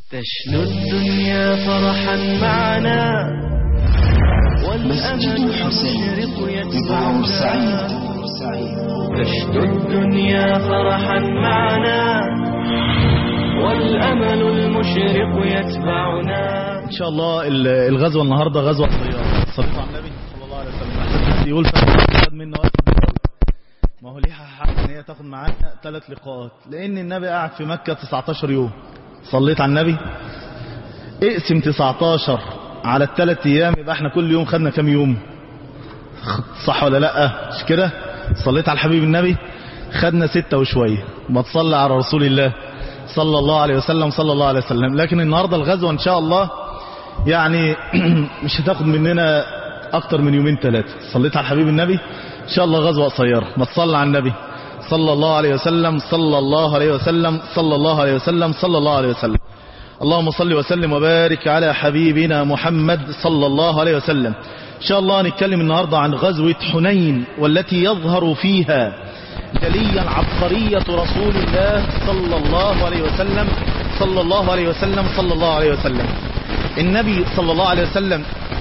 تشنو الدنيا فرحا معنا مسجد والأمل الحسين المشرق ببور سعيد يتبعنا تشنو الدنيا فرحا معنا والأمل المشرق يتبعنا ان شاء الله ال- الغزوه النهارده غزوه طياره صليت على النبي صلى الله عليه وسلم احسن حد يقول فاتح خد منا وقت كبير أوي. ما هو ليها حق ان هي تاخد معانا ثلاث لقاءات لان النبي قعد في مكه 19 يوم صليت على النبي اقسم 19 على الثلاث ايام يبقى احنا كل يوم خدنا كام يوم صح ولا لا مش كده صليت على الحبيب النبي خدنا ستة وشوية ما تصلى على رسول الله صلى الله عليه وسلم صلى الله عليه وسلم لكن النهاردة الغزوة ان شاء الله يعني مش هتاخد مننا اكتر من يومين ثلاثة صليت على الحبيب النبي ان شاء الله غزوة قصيرة ما تصلى على النبي صلى الله عليه وسلم صلى الله عليه وسلم صلى الله عليه وسلم صلى الله عليه وسلم اللهم صل وسلم وبارك على حبيبنا محمد صلى الله عليه وسلم إن شاء الله نتكلم النهاردة عن غزوة حنين والتي يظهر فيها جليا عبقرية رسول الله صلى الله عليه وسلم صلى الله عليه وسلم صلى الله عليه وسلم النبي صلى الله عليه وسلم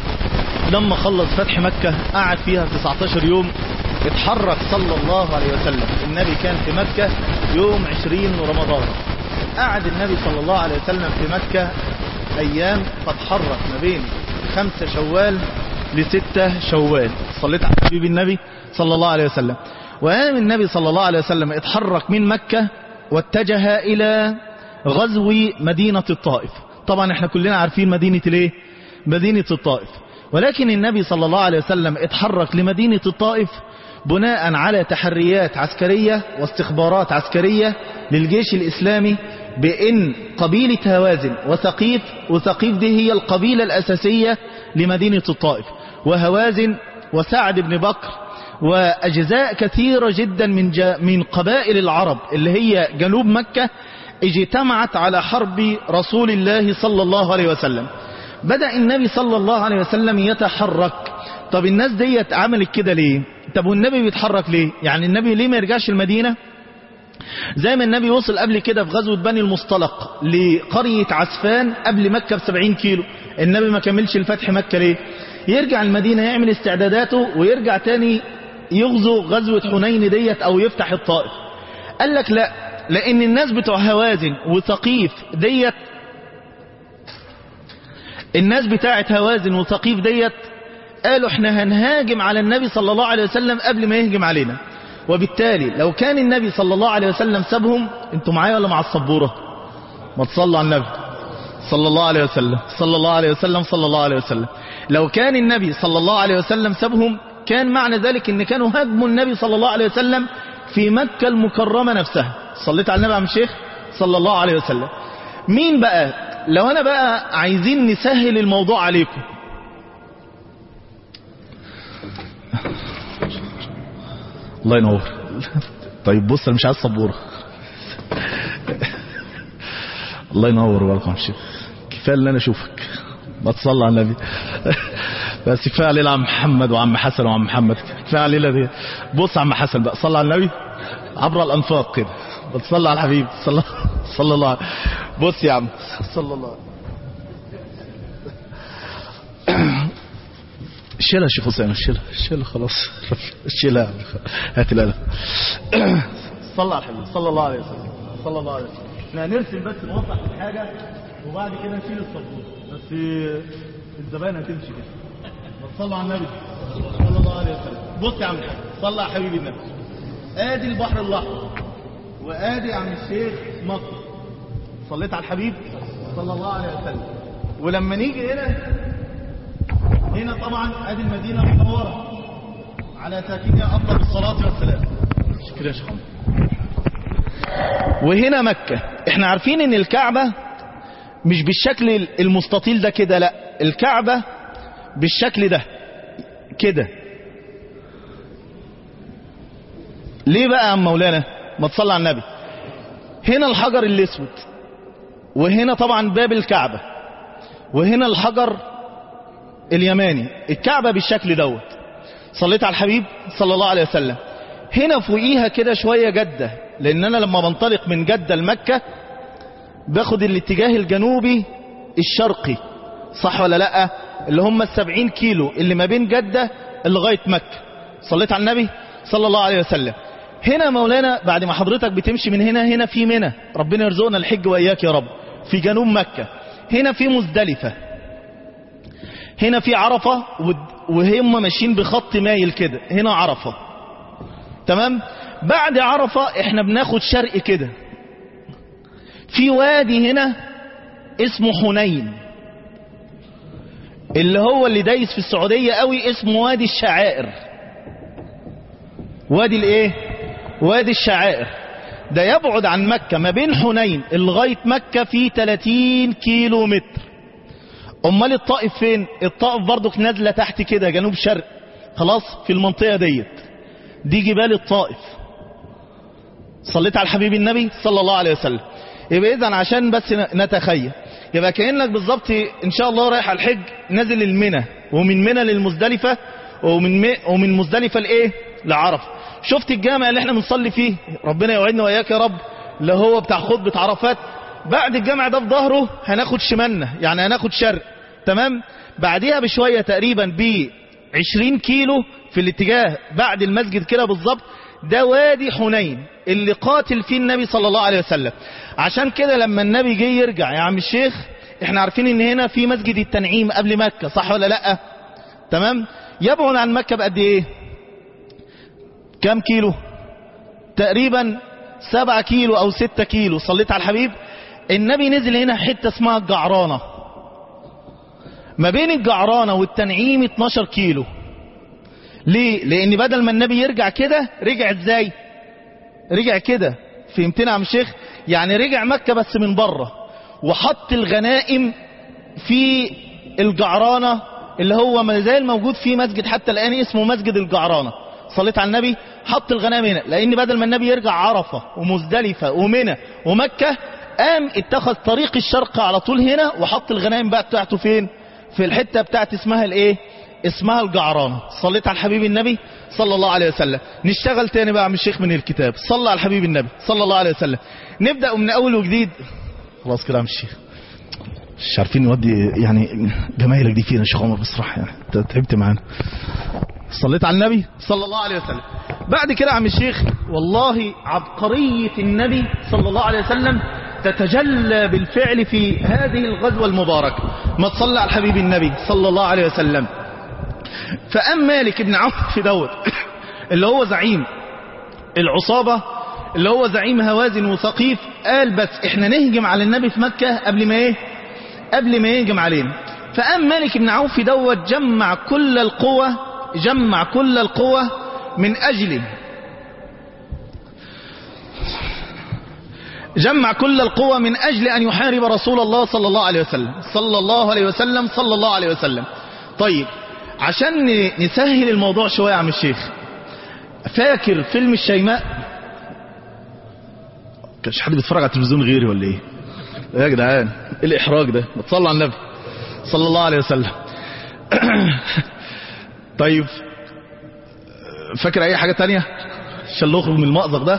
لما خلص فتح مكة قعد فيها 19 يوم اتحرك صلى الله عليه وسلم النبي كان في مكة يوم 20 رمضان قعد النبي صلى الله عليه وسلم في مكة أيام فتحرك ما بين خمسة شوال لستة شوال صليت على حبيب النبي صلى الله عليه وسلم وقام النبي صلى الله عليه وسلم اتحرك من مكة واتجه إلى غزو مدينة الطائف طبعا احنا كلنا عارفين مدينة الايه مدينة الطائف ولكن النبي صلى الله عليه وسلم اتحرك لمدينة الطائف بناء على تحريات عسكرية واستخبارات عسكرية للجيش الإسلامي بأن قبيلة هوازن وثقيف وثقيف دي هي القبيلة الأساسية لمدينة الطائف وهوازن وسعد بن بكر وأجزاء كثيرة جدا من, جا من قبائل العرب اللي هي جنوب مكة اجتمعت على حرب رسول الله صلى الله عليه وسلم بدأ النبي صلى الله عليه وسلم يتحرك طب الناس ديت عملت كده ليه طب والنبي بيتحرك ليه يعني النبي ليه ما يرجعش المدينة زي ما النبي وصل قبل كده في غزوة بني المصطلق لقرية عسفان قبل مكة بسبعين كيلو النبي ما كملش الفتح مكة ليه يرجع المدينة يعمل استعداداته ويرجع تاني يغزو غزوة حنين ديت او يفتح الطائف قال لك لا لان الناس بتوع هوازن وثقيف ديت الناس بتاعت هوازن وثقيف ديت قالوا احنا هنهاجم على النبي صلى الله عليه وسلم قبل ما يهجم علينا وبالتالي لو كان النبي صلى الله عليه وسلم سابهم انتوا معايا ولا مع الصبورة ما تصلوا على النبي صلى الله عليه وسلم صلى الله عليه وسلم صلى الله عليه وسلم لو كان النبي صلى الله عليه وسلم سابهم كان معنى ذلك ان كانوا هاجموا النبي صلى الله عليه وسلم في مكة المكرمة نفسها صليت على النبي يا عم الشيخ صلى الله عليه وسلم مين بقى لو انا بقى عايزين نسهل الموضوع عليكم الله ينور طيب بص انا مش عايز سبوره الله ينور والله يا شيخ كفايه ان انا اشوفك ما تصلي على النبي بس كفايه علينا عم محمد وعم حسن وعم محمد كفايه علينا دي بص يا عم حسن بقى صلى على النبي عبر الانفاق كده بتصلي على الحبيب صلى صلى الله عليه بص يا عم صلى الله عليه شيلها يا شيخ حسين شيلها شيلها خلاص شيلها هات القلم صلى على الحبيب صلى الله عليه وسلم صلى الله عليه وسلم احنا هنرسم بس نوضح الحاجه وبعد كده نشيل الصبور بس الزباين هتمشي كده صلى على النبي صلى الله عليه وسلم بص يا عم الحاج صلى على حبيبي النبي ادي البحر الاحمر وادي عم الشيخ مصر صليت على الحبيب صلى الله عليه وسلم ولما نيجي هنا هنا طبعا ادي المدينة المنورة على ساكنها افضل الصلاة والسلام شكرا يا شيخ محمد. وهنا مكة احنا عارفين ان الكعبة مش بالشكل المستطيل ده كده لا الكعبة بالشكل ده كده ليه بقى يا عم مولانا ما تصلى على النبي هنا الحجر الاسود وهنا طبعا باب الكعبة وهنا الحجر اليماني الكعبة بالشكل دوت صليت على الحبيب صلى الله عليه وسلم هنا فوقيها كده شوية جدة لان انا لما بنطلق من جدة لمكة باخد الاتجاه الجنوبي الشرقي صح ولا لا اللي هم السبعين كيلو اللي ما بين جدة لغاية مكة صليت على النبي صلى الله عليه وسلم هنا مولانا بعد ما حضرتك بتمشي من هنا هنا في منى ربنا يرزقنا الحج وإياك يا رب في جنوب مكة هنا في مزدلفة هنا في عرفة وهم ماشيين بخط مايل كده هنا عرفة تمام بعد عرفة احنا بناخد شرق كده في وادي هنا اسمه حنين اللي هو اللي دايس في السعودية قوي اسمه وادي الشعائر وادي الايه وادي الشعائر ده يبعد عن مكة ما بين حنين لغاية مكة في 30 كيلو متر امال الطائف فين الطائف برضك نازلة تحت كده جنوب شرق خلاص في المنطقة ديت دي جبال الطائف صليت على الحبيب النبي صلى الله عليه وسلم يبقى اذا عشان بس نتخيل يبقى كأنك بالظبط ان شاء الله رايح على الحج نازل المنى ومن منى للمزدلفة ومن م... ومن مزدلفة لايه لعرفة شفت الجامع اللي احنا بنصلي فيه ربنا يوعدنا واياك يا رب اللي هو بتاع خطبة عرفات بعد الجامع ده في ظهره هناخد شمالنا يعني هناخد شرق تمام بعديها بشوية تقريبا ب 20 كيلو في الاتجاه بعد المسجد كده بالظبط ده وادي حنين اللي قاتل فيه النبي صلى الله عليه وسلم عشان كده لما النبي جه يرجع يا عم الشيخ احنا عارفين ان هنا في مسجد التنعيم قبل مكة صح ولا لا تمام يبعد عن مكة بقد ايه كم كيلو تقريبا سبعة كيلو او ستة كيلو صليت على الحبيب النبي نزل هنا حتة اسمها الجعرانة ما بين الجعرانة والتنعيم 12 كيلو ليه لان بدل ما النبي يرجع كده رجع ازاي رجع كده فهمتنا يا عم الشيخ يعني رجع مكة بس من بره وحط الغنائم في الجعرانة اللي هو ما زال موجود في مسجد حتى الآن اسمه مسجد الجعرانة صليت على النبي حط الغنائم هنا لأن بدل ما النبي يرجع عرفة ومزدلفة ومنى ومكة قام اتخذ طريق الشرق على طول هنا وحط الغنائم بقى بتاعته فين في الحتة بتاعت اسمها الايه اسمها الجعرانة صليت على الحبيب النبي صلى الله عليه وسلم نشتغل تاني بقى من الشيخ من الكتاب صلى على الحبيب النبي صلى الله عليه وسلم نبدأ من أول وجديد خلاص كده يا عم الشيخ مش عارفين نودي يعني جمايلك دي فينا يا شيخ عمر بصراحة يعني انت تعبت معانا صليت على النبي صلى الله عليه وسلم بعد كده يا عم الشيخ والله عبقرية النبي صلى الله عليه وسلم تتجلى بالفعل في هذه الغزوة المباركة ما تصلى على الحبيب النبي صلى الله عليه وسلم فأم مالك بن عوف في دوت اللي هو زعيم العصابة اللي هو زعيم هوازن وثقيف قال بس احنا نهجم على النبي في مكة قبل ما ايه قبل ما يهجم علينا فأم مالك بن عوف دوت جمع كل القوة جمع كل القوة من أجل جمع كل القوة من أجل أن يحارب رسول الله صلى الله عليه وسلم صلى الله عليه وسلم صلى الله عليه وسلم طيب عشان نسهل الموضوع شوية يا عم الشيخ فاكر فيلم الشيماء كانش حد بيتفرج على التلفزيون غيري ولا ايه إيه يا جدعان ايه الاحراج ده ما تصلوا على النبي صلى الله عليه وسلم طيب فاكر اي حاجة تانية عشان نخرج من المأزق ده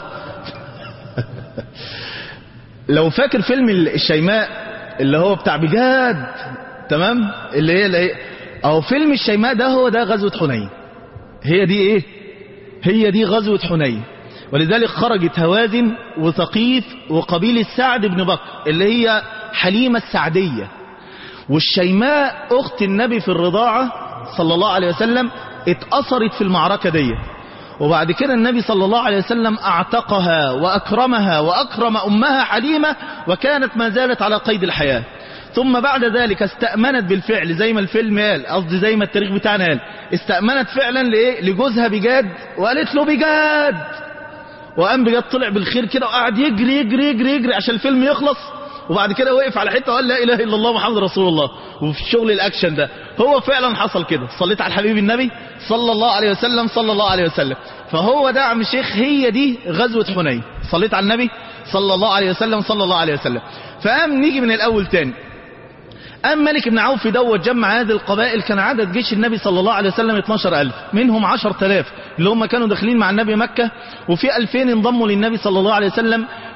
لو فاكر فيلم الشيماء اللي هو بتاع بجاد تمام اللي هي اللي هي او فيلم الشيماء ده هو ده غزوة حنين هي دي ايه هي دي غزوة حنين ولذلك خرجت هوازن وثقيف وقبيلة سعد بن بكر اللي هي حليمة السعدية والشيماء اخت النبي في الرضاعة صلى الله عليه وسلم اتأثرت في المعركة دي وبعد كده النبي صلى الله عليه وسلم اعتقها واكرمها واكرم امها حليمة وكانت ما زالت على قيد الحياة ثم بعد ذلك استأمنت بالفعل زي ما الفيلم قال قصدي زي ما التاريخ بتاعنا قال استأمنت فعلا لإيه لجوزها بجاد وقالت له بجاد وقام بجد طلع بالخير كده وقعد يجري يجري يجري يجري عشان الفيلم يخلص وبعد كده وقف على حته وقال لا اله الا الله محمد رسول الله وفي شغل الاكشن ده هو فعلا حصل كده صليت على الحبيب النبي صلى الله عليه وسلم صلى الله عليه وسلم فهو ده عم الشيخ هي دي غزوه حنين صليت على النبي صلى الله عليه وسلم صلى الله عليه وسلم فقام نيجي من الاول تاني أم ملك بن عوف دوت جمع هذه القبائل كان عدد جيش النبي صلى الله عليه وسلم 12000 منهم 10000 اللي هم كانوا داخلين مع النبي مكة وفي 2000 انضموا للنبي صلى الله عليه وسلم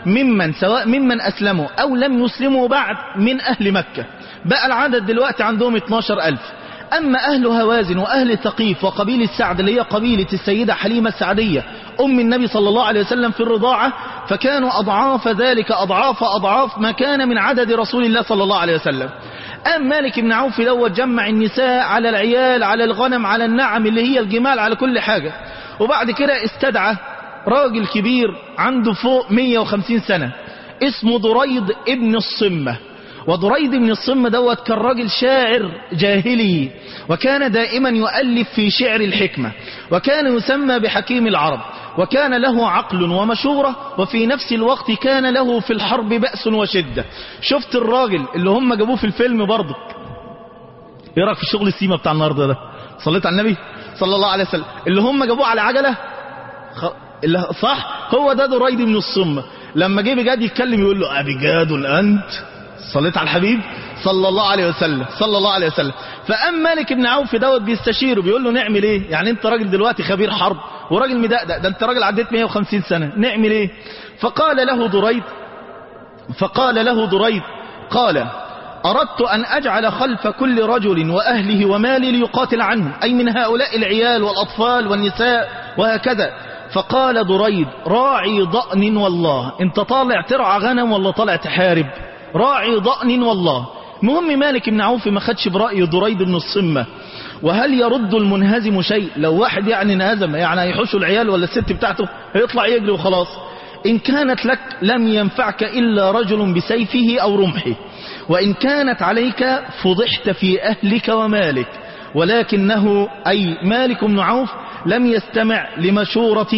ممن سواء ممن أسلموا أو لم يسلموا بعد من أهل مكة بقى العدد دلوقتي عندهم 12 ألف أما أهل هوازن وأهل ثقيف وقبيلة سعد اللي هي قبيلة السيدة حليمة السعدية أم النبي صلى الله عليه وسلم في الرضاعة فكانوا أضعاف ذلك أضعاف أضعاف ما كان من عدد رسول الله صلى الله عليه وسلم أم مالك بن عوف دوت جمع النساء على العيال على الغنم على النعم اللي هي الجمال على كل حاجة وبعد كده استدعى راجل كبير عنده فوق 150 سنة اسمه دريد ابن الصمة ودريد بن الصم دوت كان راجل شاعر جاهلي وكان دائما يؤلف في شعر الحكمة وكان يسمى بحكيم العرب وكان له عقل ومشورة وفي نفس الوقت كان له في الحرب بأس وشدة شفت الراجل اللي هم جابوه في الفيلم برضه ايه رايك في شغل السيما بتاع النهارده ده صليت على النبي صلى الله عليه وسلم اللي هم جابوه على عجله خ... اللي صح هو ده دريد بن الصمة لما جه بجد يتكلم يقول له أبجاد أنت صليت على الحبيب صلى الله عليه وسلم صلى الله عليه وسلم فأم مالك بن عوف دوت بيستشيره بيقول له نعمل ايه يعني انت راجل دلوقتي خبير حرب وراجل مدقدق ده انت راجل عديت 150 سنة نعمل ايه فقال له دريد فقال له دريد قال أردت أن أجعل خلف كل رجل وأهله ومالي ليقاتل عنهم أي من هؤلاء العيال والأطفال والنساء وهكذا فقال دريد راعي ضأن والله انت طالع ترعى غنم ولا طالع تحارب راعي ضأن والله مهم مالك بن عوف ما خدش برأي دريد بن الصمة وهل يرد المنهزم شيء لو واحد يعني انهزم يعني هيحوشوا العيال ولا الست بتاعته هيطلع يجري وخلاص إن كانت لك لم ينفعك إلا رجل بسيفه أو رمحه وإن كانت عليك فضحت في أهلك ومالك ولكنه أي مالك بن عوف لم يستمع لمشورة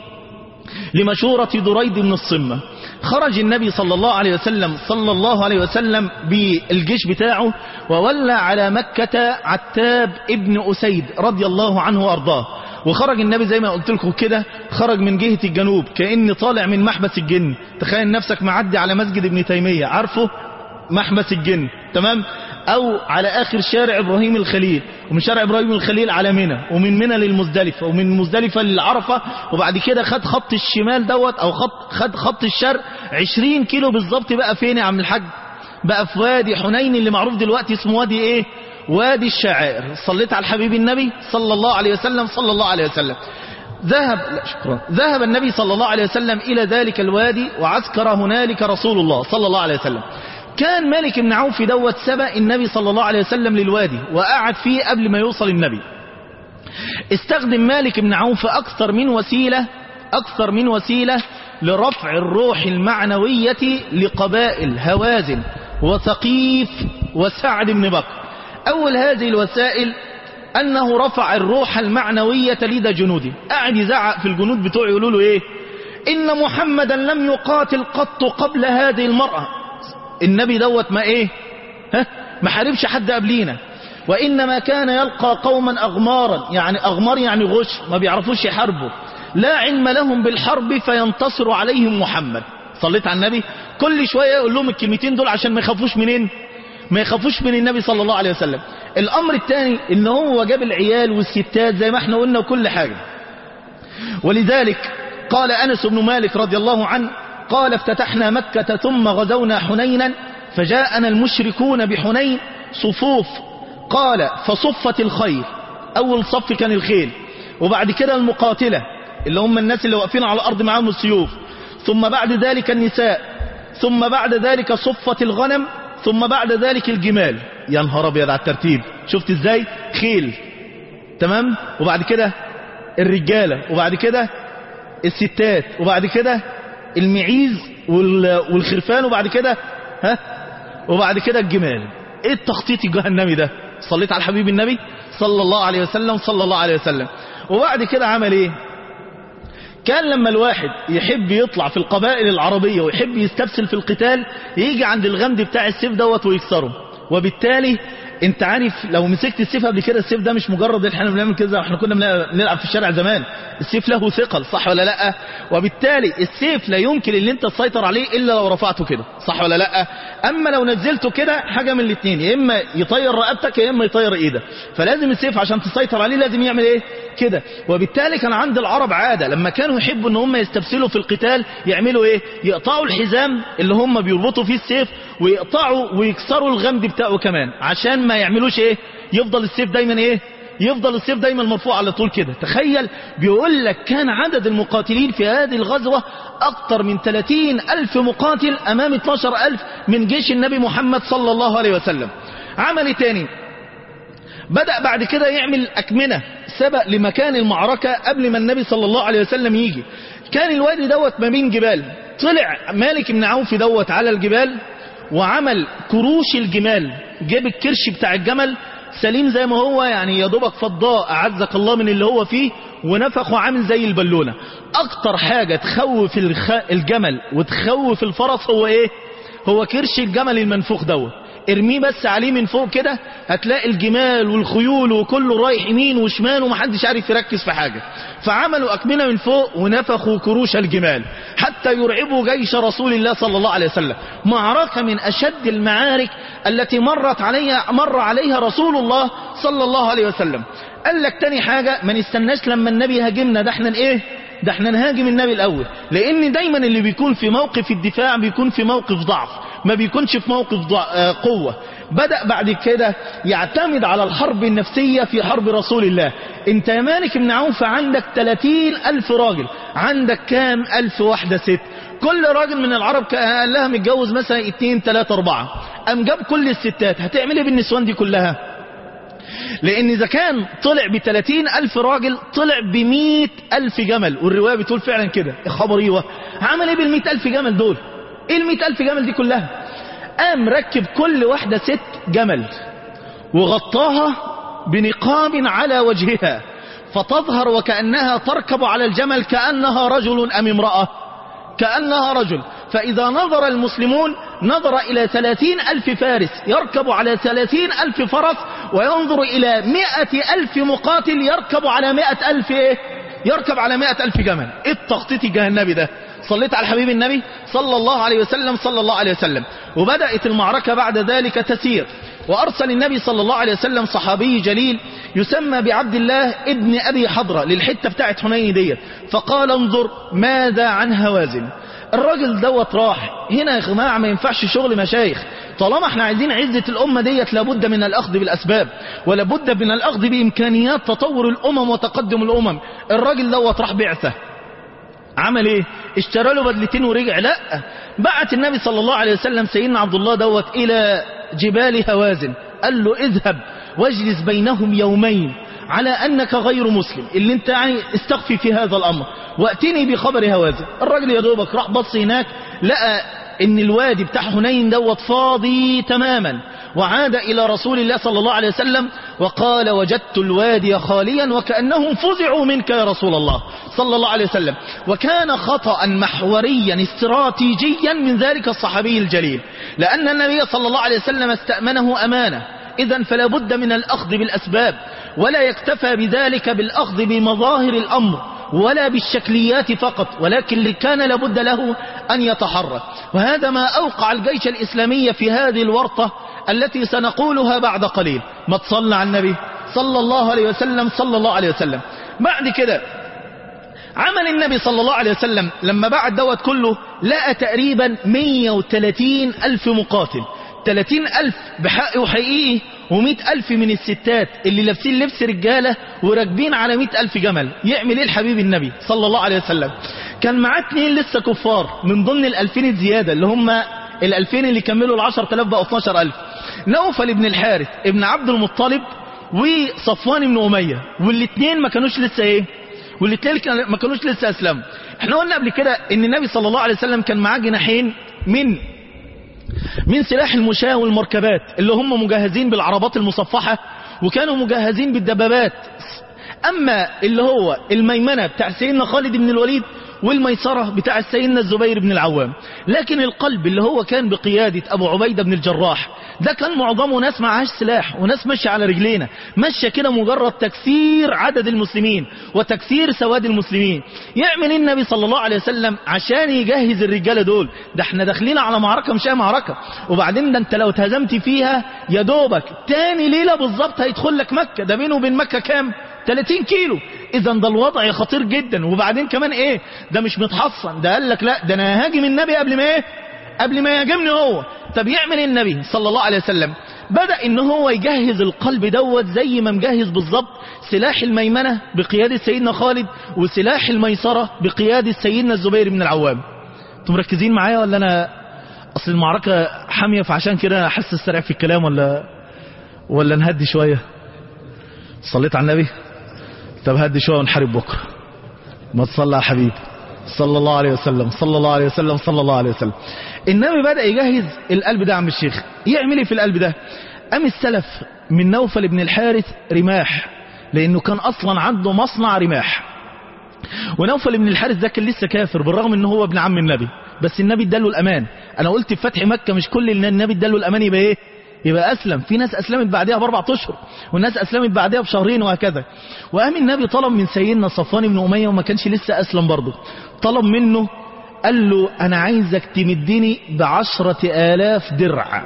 لمشورة دريد بن الصمة خرج النبي صلى الله عليه وسلم صلى الله عليه وسلم بالجيش بتاعه وولى على مكة عتاب ابن أسيد رضي الله عنه وأرضاه وخرج النبي زي ما قلت لكم كده خرج من جهة الجنوب كأن طالع من محبس الجن تخيل نفسك معدي على مسجد ابن تيمية عارفه محبس الجن تمام او على اخر شارع ابراهيم الخليل ومن شارع ابراهيم الخليل على منى ومن منى للمزدلفة ومن المزدلفة للعرفة وبعد كده خد خط الشمال دوت او خط خد خط الشرق 20 كيلو بالظبط بقى فين يا عم الحاج بقى في وادي حنين اللي معروف دلوقتي اسمه وادي ايه وادي الشعائر صليت على الحبيب النبي صلى الله عليه وسلم صلى الله عليه وسلم ذهب لا شكرا ذهب النبي صلى الله عليه وسلم إلى ذلك الوادي وعسكر هنالك رسول الله صلى الله عليه وسلم كان مالك بن عوف دوت سبق النبي صلى الله عليه وسلم للوادي وقعد فيه قبل ما يوصل النبي استخدم مالك بن عوف أكثر من وسيلة أكثر من وسيلة لرفع الروح المعنوية لقبائل هوازن وثقيف وسعد بن بكر أول هذه الوسائل أنه رفع الروح المعنوية لدى جنوده قاعد يزعق في الجنود بتوعه يقولوا له إيه إن محمدا لم يقاتل قط قبل هذه المرأة النبي دوت ما إيه ها ما حاربش حد قبلينا وإنما كان يلقى قوما أغمارا يعني أغمار يعني غش ما بيعرفوش يحاربوا لا علم لهم بالحرب فينتصر عليهم محمد صليت على النبي كل شوية يقول لهم الكلمتين دول عشان ما يخافوش منين ما يخافوش من النبي صلى الله عليه وسلم الأمر الثاني إن هو جاب العيال والستات زي ما احنا قلنا وكل حاجة ولذلك قال أنس بن مالك رضي الله عنه قال افتتحنا مكة ثم غزونا حنينا فجاءنا المشركون بحنين صفوف قال فصفت الخيل أول صف كان الخيل وبعد كده المقاتلة اللي هم الناس اللي واقفين على الأرض معاهم السيوف ثم بعد ذلك النساء ثم بعد ذلك صفت الغنم ثم بعد ذلك الجمال يا نهار ابيض على الترتيب شفت ازاي خيل تمام وبعد كده الرجالة وبعد كده الستات وبعد كده المعيز والخرفان وبعد كده ها وبعد كده الجمال ايه التخطيط الجهنمي ده صليت على الحبيب النبي صلى الله عليه وسلم صلى الله عليه وسلم وبعد كده عمل ايه كان لما الواحد يحب يطلع في القبائل العربية ويحب يستبسل في القتال يجي عند الغمد بتاع السيف دوت ويكسره وبالتالي انت عارف لو مسكت السيف قبل كده السيف ده مش مجرد احنا بنعمل كده احنا كنا بنلعب في الشارع زمان السيف له ثقل صح ولا لا وبالتالي السيف لا يمكن ان انت تسيطر عليه الا لو رفعته كده صح ولا لا اما لو نزلته كده حاجه من الاثنين يا اما يطير رقبتك يا اما يطير ايدك فلازم السيف عشان تسيطر عليه لازم يعمل ايه كده وبالتالي كان عند العرب عاده لما كانوا يحبوا ان هم يستبسلوا في القتال يعملوا ايه يقطعوا الحزام اللي هم بيربطوا فيه السيف ويقطعوا ويكسروا الغمد بتاعه كمان عشان ما يعملوش ايه يفضل السيف دايما ايه يفضل السيف دايما مرفوع على طول كده تخيل بيقول لك كان عدد المقاتلين في هذه الغزوة أكثر من 30 ألف مقاتل أمام 12 ألف من جيش النبي محمد صلى الله عليه وسلم عمل تاني بدأ بعد كده يعمل أكمنة سبق لمكان المعركة قبل ما النبي صلى الله عليه وسلم يجي كان الوادي دوت ما بين جبال طلع مالك بن عوف دوت على الجبال وعمل كروش الجمال جاب الكرش بتاع الجمل سليم زي ما هو يعني يا دوبك فضاء أعزك الله من اللي هو فيه ونفخه عامل زي البالونة أكتر حاجة تخوف الخ... الجمل وتخوف الفرس هو إيه هو كرش الجمل المنفوخ دوت ارميه بس عليه من فوق كده هتلاقي الجمال والخيول وكله رايح يمين وشمال ومحدش عارف يركز في حاجة فعملوا أكمنة من فوق ونفخوا كروش الجمال حتى يرعبوا جيش رسول الله صلى الله عليه وسلم معركة من أشد المعارك التي مرت عليها مر عليها رسول الله صلى الله عليه وسلم قال لك تاني حاجة ما نستناش لما النبي هاجمنا ده احنا ايه ده احنا نهاجم النبي الأول لأن دايما اللي بيكون في موقف الدفاع بيكون في موقف ضعف ما بيكونش في موقف ضع... آه قوة بدأ بعد كده يعتمد على الحرب النفسية في حرب رسول الله انت يا مالك بن عوف عندك 30 ألف راجل عندك كام ألف واحدة ست كل راجل من العرب قال لها متجوز مثلا اتنين تلاتة اربعة ام جاب كل الستات هتعمل ايه بالنسوان دي كلها لان اذا كان طلع بثلاثين الف راجل طلع بمئة الف جمل والرواية بتقول فعلا كده خبر ايوه عمل ايه بالمئة الف جمل دول ايه المئة الف جمل دي كلها قام ركب كل واحدة ست جمل وغطاها بنقاب على وجهها فتظهر وكأنها تركب على الجمل كأنها رجل أم امرأة كأنها رجل فإذا نظر المسلمون نظر إلى ثلاثين ألف فارس يركب على ثلاثين ألف فرس وينظر إلى مئة ألف مقاتل يركب على مئة ألف إيه؟ يركب على مئة ألف جمل إيه التخطيط الجهنمي ده صليت على حبيب النبي صلى الله عليه وسلم صلى الله عليه وسلم وبدأت المعركة بعد ذلك تسير وأرسل النبي صلى الله عليه وسلم صحابي جليل يسمى بعبد الله ابن أبي حضرة للحتة بتاعت حنين ديت فقال انظر ماذا عن هوازن الراجل دوت راح هنا يا جماعة ما ينفعش شغل مشايخ طالما احنا عايزين عزة الأمة ديت لابد من الأخذ بالأسباب ولابد من الأخذ بإمكانيات تطور الأمم وتقدم الأمم الراجل دوت راح بعثة عمل ايه اشترى له بدلتين ورجع لا بعت النبي صلى الله عليه وسلم سيدنا عبد الله دوت الى جبال هوازن قال له اذهب واجلس بينهم يومين على انك غير مسلم اللي انت يعني استخفي في هذا الامر واتني بخبر هوازن الراجل يا دوبك راح بص هناك لقى ان الوادي بتاع حنين دوت فاضي تماما وعاد الى رسول الله صلى الله عليه وسلم وقال وجدت الوادي خاليا وكأنهم فزعوا منك يا رسول الله صلى الله عليه وسلم وكان خطأ محوريا استراتيجيا من ذلك الصحابي الجليل لأن النبي صلى الله عليه وسلم استأمنه أمانة إذا فلا بد من الأخذ بالأسباب ولا يكتفى بذلك بالأخذ بمظاهر الأمر ولا بالشكليات فقط ولكن كان لابد له أن يتحرك وهذا ما أوقع الجيش الإسلامي في هذه الورطة التي سنقولها بعد قليل ما تصلى على النبي صلى الله عليه وسلم صلى الله عليه وسلم بعد كده عمل النبي صلى الله عليه وسلم لما بعد دوت كله لقى تقريبا 130 ألف مقاتل 30 ألف بحق وحقيقي و100 ألف من الستات اللي لابسين لبس رجالة وراكبين على 100 ألف جمل يعمل ايه الحبيب النبي صلى الله عليه وسلم كان معاه اتنين لسه كفار من ضمن الألفين الزيادة اللي هم الألفين اللي كملوا العشر تلاف بقوا 12 ألف نوفل بن الحارث ابن عبد المطلب وصفوان بن أمية والاثنين ما كانوش لسه ايه والاثنين ما كانوش لسه أسلموا احنا قلنا قبل كده ان النبي صلى الله عليه وسلم كان معاه جناحين من من سلاح المشاة والمركبات اللي هم مجهزين بالعربات المصفحة وكانوا مجهزين بالدبابات أما اللي هو الميمنة بتاع سيدنا خالد بن الوليد والميسرة بتاع سيدنا الزبير بن العوام لكن القلب اللي هو كان بقيادة أبو عبيدة بن الجراح ده كان معظمه ناس معهاش سلاح وناس ماشية على رجلينا ماشية كده مجرد تكسير عدد المسلمين وتكسير سواد المسلمين يعمل إيه النبي صلى الله عليه وسلم عشان يجهز الرجالة دول ده احنا داخلين على معركة مش أي معركة وبعدين ده انت لو اتهزمت فيها يا دوبك تاني ليلة بالظبط هيدخل لك مكة ده بينه وبين مكة كام 30 كيلو اذا ده الوضع خطير جدا وبعدين كمان ايه ده مش متحصن ده قال لك لا ده انا هاجم النبي قبل ما ايه قبل ما يهاجمني هو طب يعمل ايه النبي صلى الله عليه وسلم بدأ ان هو يجهز القلب دوت زي ما مجهز بالظبط سلاح الميمنة بقيادة سيدنا خالد وسلاح الميسرة بقيادة سيدنا الزبير بن العوام انتم مركزين معايا ولا انا اصل المعركة حامية فعشان كده احس السرع في الكلام ولا ولا نهدي شوية صليت على النبي طب هدي شوية ونحارب بكرة ما تصلى يا حبيبي صلى الله عليه وسلم صلى الله عليه وسلم صلى الله عليه وسلم النبي بدأ يجهز القلب ده عم الشيخ يعمل ايه في القلب ده قام السلف من نوفل بن الحارث رماح لانه كان اصلا عنده مصنع رماح ونوفل بن الحارث ده كان لسه كافر بالرغم ان هو ابن عم النبي بس النبي اداله الامان انا قلت في فتح مكة مش كل اللي النبي اداله الامان يبقى ايه يبقى أسلم في ناس أسلمت بعدها بأربعة أشهر والناس أسلمت بعدها بشهرين وهكذا وقام النبي طلب من سيدنا صفوان بن أمية وما كانش لسه أسلم برضه طلب منه قال له أنا عايزك تمدني بعشرة آلاف درع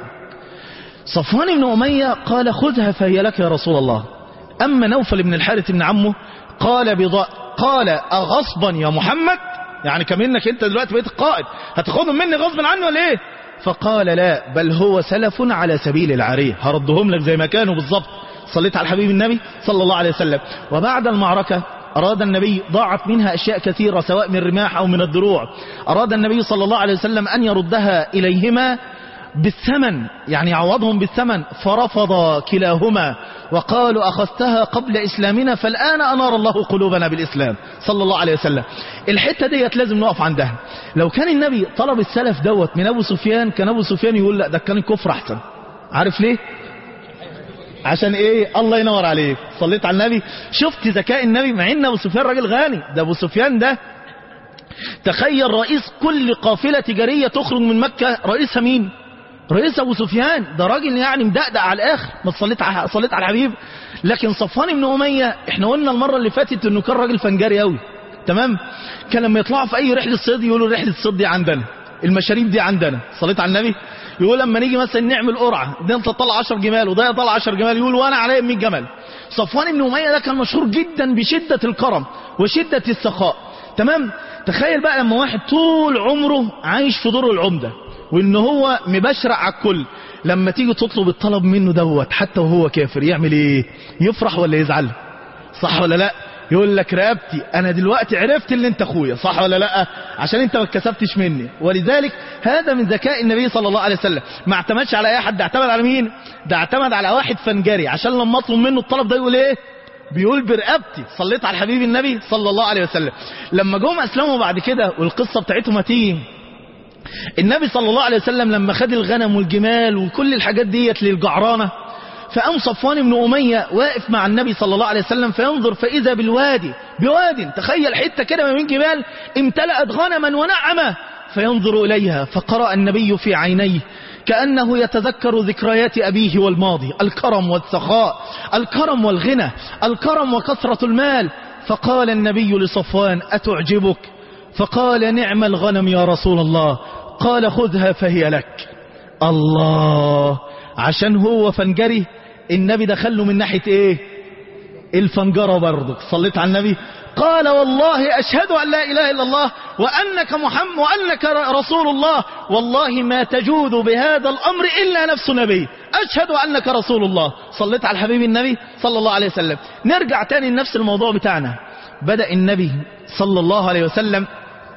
صفوان بن أمية قال خذها فهي لك يا رسول الله أما نوفل بن الحارث بن عمه قال بضاء قال أغصبا يا محمد يعني كمنك انت دلوقتي بقيت القائد هتاخدهم مني غصب عنه ولا ايه فقال لا بل هو سلف على سبيل العارية هردهم لك زي ما كانوا بالظبط صليت على الحبيب النبي صلى الله عليه وسلم وبعد المعركة أراد النبي ضاعت منها أشياء كثيرة سواء من الرماح أو من الدروع أراد النبي صلى الله عليه وسلم أن يردها إليهما بالثمن يعني يعوضهم بالثمن فرفض كلاهما وقالوا أخذتها قبل إسلامنا فالآن أنار الله قلوبنا بالإسلام صلى الله عليه وسلم الحتة ديت لازم نقف عندها لو كان النبي طلب السلف دوت من أبو سفيان كان أبو سفيان يقول لا ده كان الكفر أحسن عارف ليه عشان ايه الله ينور عليك صليت على النبي شفت ذكاء النبي مع ان ابو سفيان راجل غني ده ابو سفيان ده تخيل رئيس كل قافلة تجارية تخرج من مكة رئيسها مين رئيس ابو سفيان ده راجل يعني مدقدق على الاخر ما صليت على صليت على الحبيب لكن صفوان بن اميه احنا قلنا المره اللي فاتت انه كان راجل فنجاري قوي تمام كان لما يطلعوا في اي رحله صيد يقولوا رحله الصيد دي عندنا المشاريب دي عندنا صليت على النبي يقول لما نيجي مثلا نعمل قرعه ده انت تطلع 10 جمال وده يطلع 10 جمال يقول وانا عليا 100 جمل صفوان بن اميه ده كان مشهور جدا بشده الكرم وشده السخاء تمام تخيل بقى لما واحد طول عمره عايش في دور العمده وان هو مبشرع على الكل لما تيجي تطلب الطلب منه دوت حتى وهو كافر يعمل ايه يفرح ولا يزعل صح ولا لا يقول لك رقبتي انا دلوقتي عرفت اللي انت اخويا صح ولا لا عشان انت ما اتكسفتش مني ولذلك هذا من ذكاء النبي صلى الله عليه وسلم ما اعتمدش على اي حد اعتمد على مين ده اعتمد على واحد فنجري عشان لما اطلب منه الطلب ده يقول ايه بيقول برقبتي صليت على الحبيب النبي صلى الله عليه وسلم لما جم اسلموا بعد كده والقصه بتاعتهم هتيجي النبي صلى الله عليه وسلم لما خد الغنم والجمال وكل الحاجات ديت للجعرانة فقام صفوان بن أمية واقف مع النبي صلى الله عليه وسلم فينظر فإذا بالوادي بواد تخيل حتة كده ما بين جبال امتلأت غنما ونعمة فينظر إليها فقرأ النبي في عينيه كأنه يتذكر ذكريات أبيه والماضي الكرم والسخاء الكرم والغنى الكرم وكثرة المال فقال النبي لصفوان أتعجبك فقال نعم الغنم يا رسول الله قال خذها فهي لك الله عشان هو فنجري النبي دخله من ناحية ايه الفنجرة برضك صليت على النبي قال والله أشهد أن لا إله إلا الله وأنك محمد وأنك رسول الله والله ما تجود بهذا الأمر إلا نفس نبي أشهد أنك رسول الله صليت على الحبيب النبي صلى الله عليه وسلم نرجع تاني لنفس الموضوع بتاعنا بدأ النبي صلى الله عليه وسلم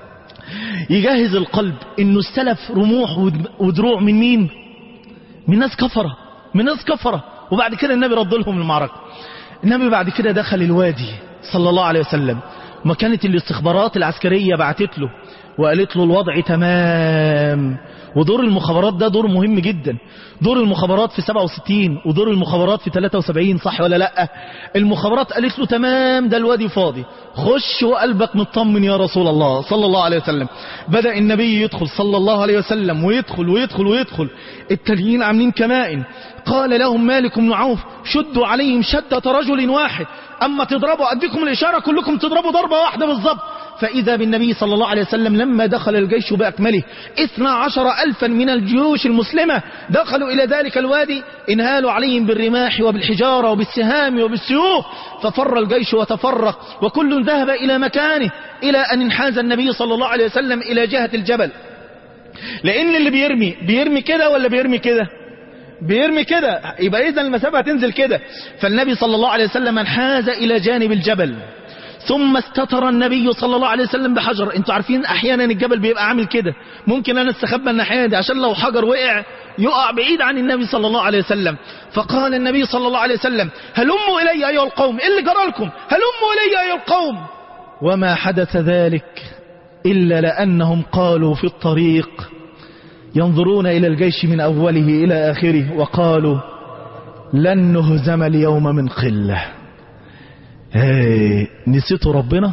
يجهز القلب انه استلف رموح ودروع من مين من ناس كفرة من ناس كفرة وبعد كده النبي رد لهم المعركة النبي بعد كده دخل الوادي صلى الله عليه وسلم ما كانت الاستخبارات العسكرية بعتت له وقالت له الوضع تمام ودور المخابرات ده دور مهم جدا دور المخابرات في 67 ودور المخابرات في 73 صح ولا لا المخابرات قالت له تمام ده الوادي فاضي خش وقلبك مطمن يا رسول الله صلى الله عليه وسلم بدأ النبي يدخل صلى الله عليه وسلم ويدخل ويدخل ويدخل التانيين عاملين كمائن قال لهم مالك بن عوف شدوا عليهم شدة رجل واحد أما تضربوا أديكم الإشارة كلكم تضربوا ضربة واحدة بالضبط فإذا بالنبي صلى الله عليه وسلم لما دخل الجيش بأكمله اثنا عشر ألفا من الجيوش المسلمة دخلوا إلى ذلك الوادي انهالوا عليهم بالرماح وبالحجارة وبالسهام وبالسيوف ففر الجيش وتفرق وكل ذهب إلى مكانه إلى أن انحاز النبي صلى الله عليه وسلم إلى جهة الجبل لأن اللي بيرمي بيرمي كده ولا بيرمي كده بيرمي كده يبقى إذا المسافة هتنزل كده فالنبي صلى الله عليه وسلم انحاز إلى جانب الجبل ثم استتر النبي صلى الله عليه وسلم بحجر انتوا عارفين احيانا الجبل بيبقى عامل كده ممكن انا استخبى الناحيه دي عشان لو حجر وقع يقع بعيد عن النبي صلى الله عليه وسلم فقال النبي صلى الله عليه وسلم هلموا الي ايها القوم ايه اللي جرى لكم هلموا الي ايها القوم وما حدث ذلك الا لانهم قالوا في الطريق ينظرون الى الجيش من اوله الى اخره وقالوا لن نهزم اليوم من قله هي نسيتوا ربنا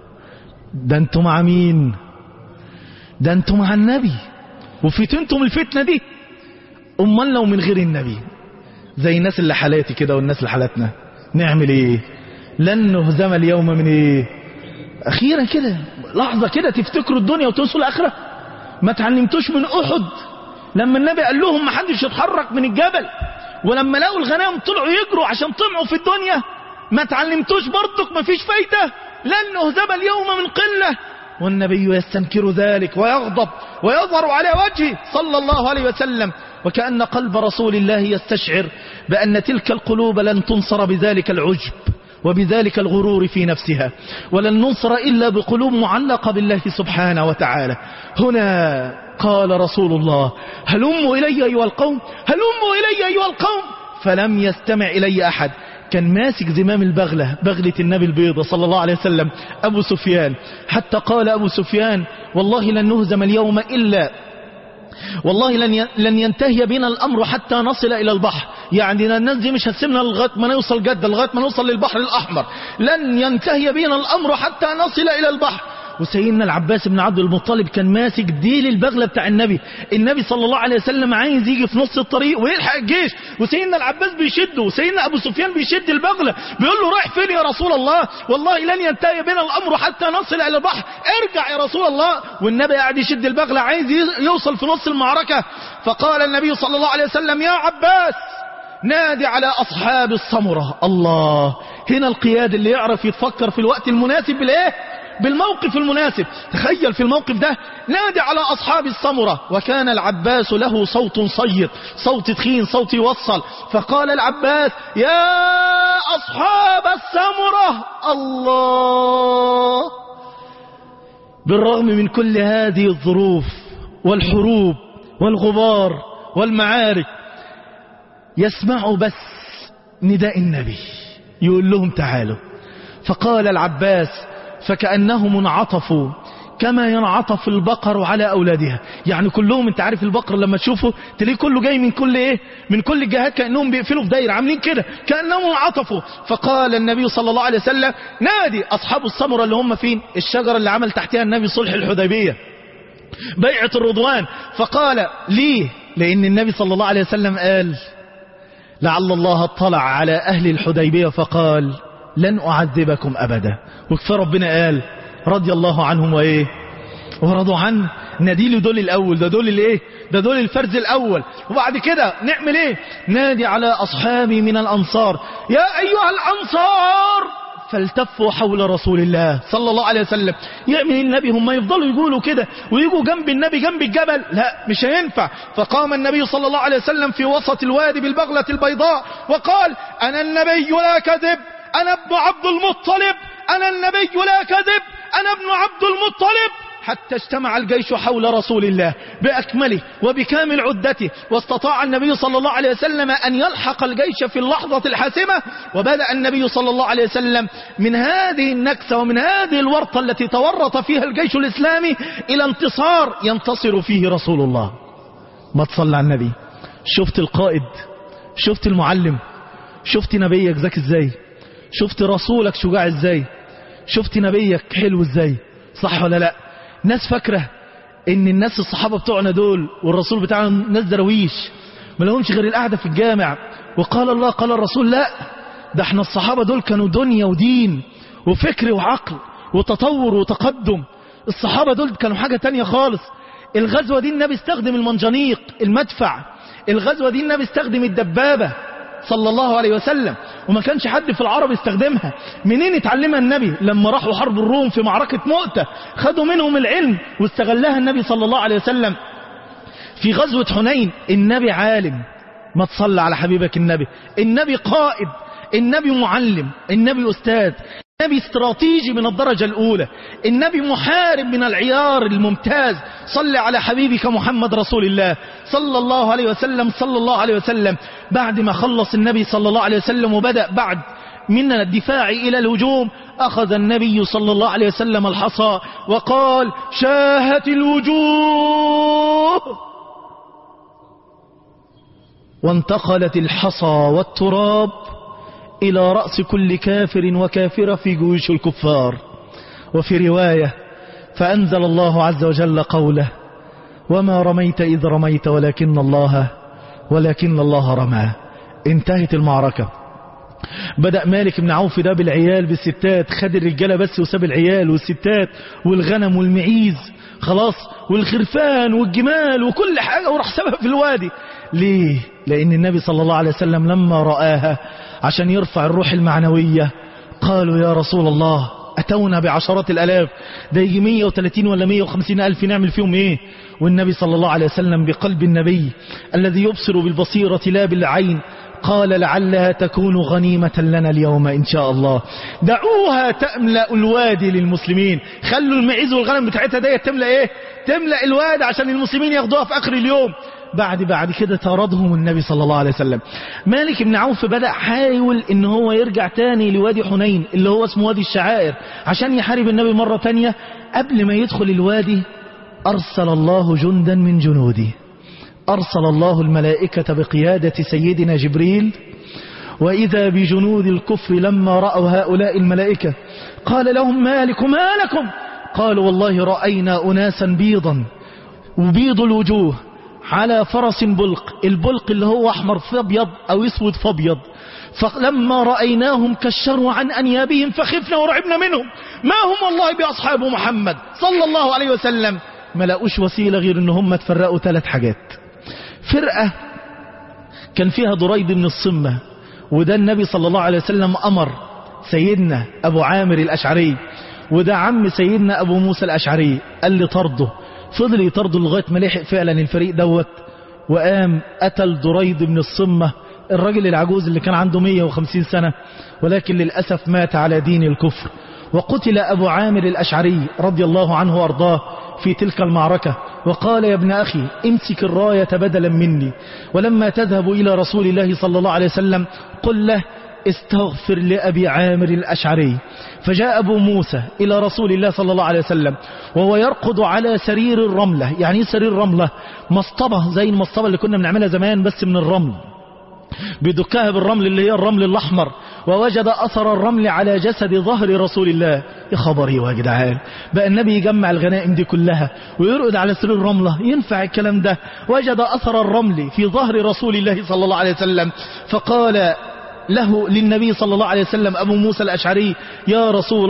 ده انتم مع مين ده انتم مع النبي وفتنتم الفتنة دي امال لو من غير النبي زي الناس اللي حالاتي كده والناس اللي حالاتنا نعمل ايه لن نهزم اليوم من ايه اخيرا كده لحظة كده تفتكروا الدنيا وتنسوا الاخرة ما تعلمتوش من احد لما النبي قال لهم ما حدش يتحرك من الجبل ولما لقوا الغنائم طلعوا يجروا عشان طمعوا في الدنيا ما تعلمتوش برضك ما فيش فايدة لن نهزم اليوم من قلة والنبي يستنكر ذلك ويغضب ويظهر على وجهه صلى الله عليه وسلم وكأن قلب رسول الله يستشعر بأن تلك القلوب لن تنصر بذلك العجب وبذلك الغرور في نفسها ولن ننصر إلا بقلوب معلقة بالله سبحانه وتعالى هنا قال رسول الله هلموا إلي أيها القوم هلموا إلي أيها القوم فلم يستمع إلي أحد كان ماسك زمام البغلة بغلة النبي البيضة صلى الله عليه وسلم أبو سفيان حتى قال أبو سفيان والله لن نهزم اليوم إلا والله لن لن ينتهي بنا الأمر حتى نصل إلى البحر يعني الناس دي مش هتسيبنا لغاية ما نوصل جدة لغاية ما نوصل للبحر الأحمر لن ينتهي بنا الأمر حتى نصل إلى البحر وسيدنا العباس بن عبد المطلب كان ماسك ديل البغلة بتاع النبي النبي صلى الله عليه وسلم عايز يجي في نص الطريق ويلحق الجيش وسيدنا العباس بيشده وسيدنا أبو سفيان بيشد البغلة بيقول له رايح فين يا رسول الله والله لن ينتهي بنا الأمر حتى نصل إلى البحر ارجع يا رسول الله والنبي قاعد يشد البغلة عايز يوصل في نص المعركة فقال النبي صلى الله عليه وسلم يا عباس نادي على أصحاب الصمرة الله هنا القياد اللي يعرف يتفكر في الوقت المناسب بالايه بالموقف المناسب تخيل في الموقف ده نادي على أصحاب الصمرة وكان العباس له صوت صيت صوت تخين صوت يوصل فقال العباس يا أصحاب السمرة الله بالرغم من كل هذه الظروف والحروب والغبار والمعارك يسمعوا بس نداء النبي يقول لهم تعالوا فقال العباس فكأنهم انعطفوا كما ينعطف البقر على أولادها يعني كلهم انت عارف البقر لما تشوفه تلاقيه كله جاي من كل ايه من كل الجهات كأنهم بيقفلوا في دايرة عاملين كده كأنهم انعطفوا فقال النبي صلى الله عليه وسلم نادي أصحاب السمرة اللي هم فين الشجرة اللي عمل تحتها النبي صلح الحديبية بيعة الرضوان فقال ليه لأن النبي صلى الله عليه وسلم قال لعل الله اطلع على أهل الحديبية فقال لن أعذبكم أبدا وكفى ربنا قال رضي الله عنهم وإيه ورضوا عنه نديل دول الأول ده دول الإيه ده دول الفرز الأول وبعد كده نعمل إيه نادي على أصحابي من الأنصار يا أيها الأنصار فالتفوا حول رسول الله صلى الله عليه وسلم يعمل النبي هم يفضلوا يقولوا كده ويجوا جنب النبي جنب الجبل لا مش هينفع فقام النبي صلى الله عليه وسلم في وسط الوادي بالبغلة البيضاء وقال أنا النبي لا كذب أنا ابن عبد المطلب أنا النبي لا كذب أنا ابن عبد المطلب حتى اجتمع الجيش حول رسول الله بأكمله وبكامل عدته واستطاع النبي صلى الله عليه وسلم أن يلحق الجيش في اللحظة الحاسمة وبدأ النبي صلى الله عليه وسلم من هذه النكسة ومن هذه الورطة التي تورط فيها الجيش الإسلامي إلى انتصار ينتصر فيه رسول الله ما تصلى على النبي شفت القائد شفت المعلم شفت نبيك ذكي ازاي شفت رسولك شجاع ازاي شفت نبيك حلو ازاي صح ولا لا ناس فاكرة ان الناس الصحابة بتوعنا دول والرسول بتاعنا ناس درويش ما لهمش غير القعدة في الجامع وقال الله قال الرسول لا ده احنا الصحابة دول كانوا دنيا ودين وفكر وعقل وتطور وتقدم الصحابة دول كانوا حاجة تانية خالص الغزوة دي النبي استخدم المنجنيق المدفع الغزوة دي النبي استخدم الدبابة صلى الله عليه وسلم وما كانش حد في العرب يستخدمها منين اتعلمها النبي لما راحوا حرب الروم في معركة مؤتة خدوا منهم العلم واستغلها النبي صلى الله عليه وسلم في غزوة حنين النبي عالم ما تصلى على حبيبك النبي النبي قائد النبي معلم النبي أستاذ النبي استراتيجي من الدرجة الأولى النبي محارب من العيار الممتاز صل على حبيبك محمد رسول الله صلى الله عليه وسلم صلى الله عليه وسلم بعد ما خلص النبي صلى الله عليه وسلم وبدأ بعد من الدفاع إلى الهجوم أخذ النبي صلى الله عليه وسلم الحصى وقال شاهت الوجوه وانتقلت الحصى والتراب إلى رأس كل كافر وكافرة في جيوش الكفار وفي رواية فأنزل الله عز وجل قوله وما رميت إذ رميت ولكن الله ولكن الله رمى انتهت المعركة بدأ مالك بن عوف ده بالعيال بالستات خد الرجالة بس وساب العيال والستات والغنم والمعيز خلاص والخرفان والجمال وكل حاجة وراح سابها في الوادي ليه لأن النبي صلى الله عليه وسلم لما رآها عشان يرفع الروح المعنوية قالوا يا رسول الله أتونا بعشرات الألاف ده يجي 130 ولا 150 ألف نعمل فيهم إيه والنبي صلى الله عليه وسلم بقلب النبي الذي يبصر بالبصيرة لا بالعين قال لعلها تكون غنيمة لنا اليوم إن شاء الله دعوها تملأ الوادي للمسلمين خلوا المعيز والغنم بتاعتها دي تملأ إيه تملأ الوادي عشان المسلمين ياخدوها في آخر اليوم بعد بعد كده طردهم النبي صلى الله عليه وسلم مالك بن عوف بدأ حاول ان هو يرجع تاني لوادي حنين اللي هو اسمه وادي الشعائر عشان يحارب النبي مرة تانية قبل ما يدخل الوادي أرسل الله جندا من جنوده أرسل الله الملائكة بقيادة سيدنا جبريل وإذا بجنود الكفر لما رأوا هؤلاء الملائكة قال لهم مالك ما لكم قالوا والله رأينا أناسا بيضا وبيض الوجوه على فرس بلق البلق اللي هو أحمر في أبيض أو اسود في أبيض فلما رأيناهم كشروا عن أنيابهم فخفنا ورعبنا منهم ما هم والله بأصحاب محمد صلى الله عليه وسلم ما لقوش وسيلة غير ان هم تفرقوا ثلاث حاجات فرقة كان فيها دريد من الصمة وده النبي صلى الله عليه وسلم أمر سيدنا أبو عامر الأشعري وده عم سيدنا أبو موسى الأشعري قال لي طرده فضل يطرده لغاية ما لحق فعلا الفريق دوت وقام قتل دريد من الصمة الراجل العجوز اللي كان عنده 150 سنة ولكن للأسف مات على دين الكفر وقتل أبو عامر الأشعري رضي الله عنه وأرضاه في تلك المعركة وقال يا ابن أخي امسك الراية بدلا مني ولما تذهب إلى رسول الله صلى الله عليه وسلم قل له استغفر لأبي عامر الأشعري فجاء أبو موسى إلى رسول الله صلى الله عليه وسلم وهو يرقد على سرير الرملة يعني سرير رملة مصطبة زي المصطبة اللي كنا بنعملها زمان بس من الرمل بدكها بالرمل اللي هي الرمل الأحمر ووجد أثر الرمل على جسد ظهر رسول الله يا خبري يا جدعان بقى النبي يجمع الغنائم دي كلها ويرقد على سرير الرملة ينفع الكلام ده وجد أثر الرمل في ظهر رسول الله صلى الله عليه وسلم فقال له للنبي صلى الله عليه وسلم أبو موسى الأشعري يا رسول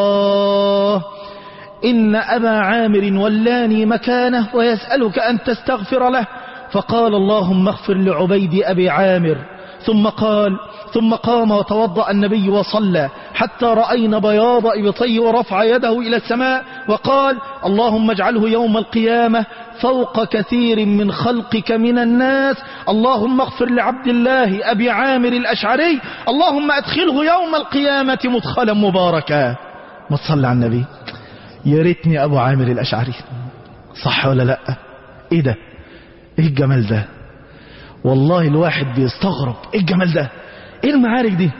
الله إن أبا عامر ولاني مكانه ويسألك أن تستغفر له فقال اللهم اغفر لعبيد أبي عامر ثم قال ثم قام وتوضأ النبي وصلى حتى رأينا بياض إبطيه ورفع يده إلى السماء وقال اللهم اجعله يوم القيامة فوق كثير من خلقك من الناس اللهم اغفر لعبد الله أبي عامر الأشعري اللهم أدخله يوم القيامة مدخلا مباركا ما تصلى على النبي يا ريتني ابو عامر الاشعري صح ولا لا ايه ده ايه الجمال ده والله الواحد بيستغرب ايه الجمال ده ايه المعارك دي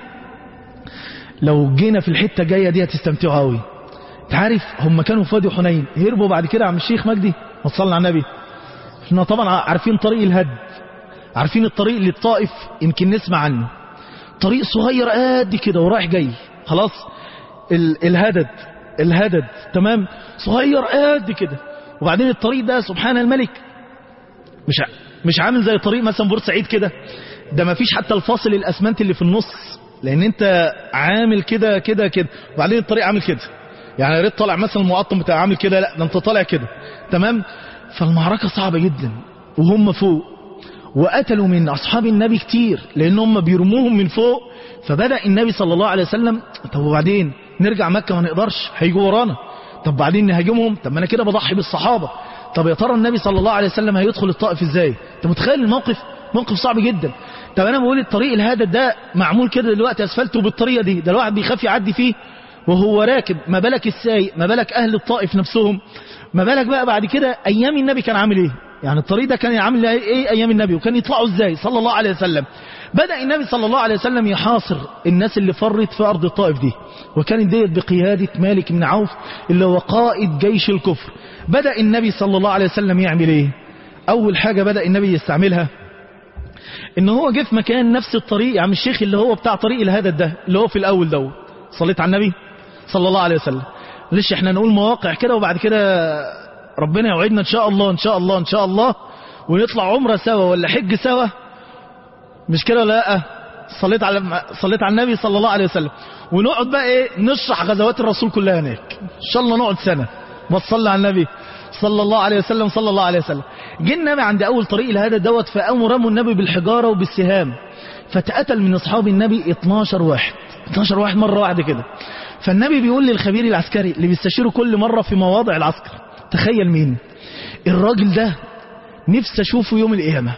لو جينا في الحته الجايه دي هتستمتعوا قوي انت عارف هم كانوا في وادي حنين هربوا بعد كده عم الشيخ مجدي ما تصلي على النبي احنا طبعا عارفين طريق الهد عارفين الطريق للطائف يمكن نسمع عنه طريق صغير قد كده ورايح جاي خلاص ال الهدد الهدد تمام صغير قد كده وبعدين الطريق ده سبحان الملك مش ع- مش عامل زي طريق مثلا بورسعيد كده ده ما فيش حتى الفاصل الاسمنت اللي في النص لان انت عامل كده كده كده وبعدين الطريق عامل كده يعني يا ريت طالع مثلا المقطم بتاع عامل كده لا ده انت طالع كده تمام فالمعركه صعبه جدا وهم فوق وقتلوا من أصحاب النبي كتير لأن هم بيرموهم من فوق فبدأ النبي صلى الله عليه وسلم طب وبعدين نرجع مكة ما نقدرش هيجوا ورانا طب بعدين نهاجمهم طب ما أنا كده بضحي بالصحابة طب يا ترى النبي صلى الله عليه وسلم هيدخل الطائف ازاي انت متخيل الموقف موقف صعب جدا طب انا بقول الطريق الهادد ده معمول كده دلوقتي اسفلته بالطريقه دي ده الواحد بيخاف يعدي فيه وهو راكب ما بالك السايق ما بالك اهل الطائف نفسهم ما بالك بقى بعد كده ايام النبي كان عامل ايه يعني الطريق ده كان عامل ايه ايام النبي وكان يطلعوا ازاي صلى الله عليه وسلم بدأ النبي صلى الله عليه وسلم يحاصر الناس اللي فرت في أرض الطائف دي وكانت ديت بقيادة مالك بن عوف اللي هو قائد جيش الكفر بدأ النبي صلى الله عليه وسلم يعمل ايه أول حاجة بدأ النبي يستعملها ان هو جه في مكان نفس الطريق يا عم الشيخ اللي هو بتاع طريق الهدد ده اللي هو في الأول دوت صليت على النبي صلى الله عليه وسلم ليش احنا نقول مواقع كده وبعد كده ربنا يوعدنا ان شاء الله ان شاء الله ان شاء الله ونطلع عمره سوا ولا حج سوا مش كده ولا لا صليت على صليت على النبي صلى الله عليه وسلم ونقعد بقى ايه نشرح غزوات الرسول كلها هناك ان شاء الله نقعد سنه ما تصلي على النبي صلى الله عليه وسلم صلى الله عليه وسلم جه النبي عند اول طريق الهدى دوت فقاموا رموا النبي بالحجاره وبالسهام فتقتل من اصحاب النبي 12 واحد 12 واحد مره واحده كده فالنبي بيقول للخبير العسكري اللي بيستشيره كل مره في مواضع العسكر تخيل مين الراجل ده نفسي اشوفه يوم القيامه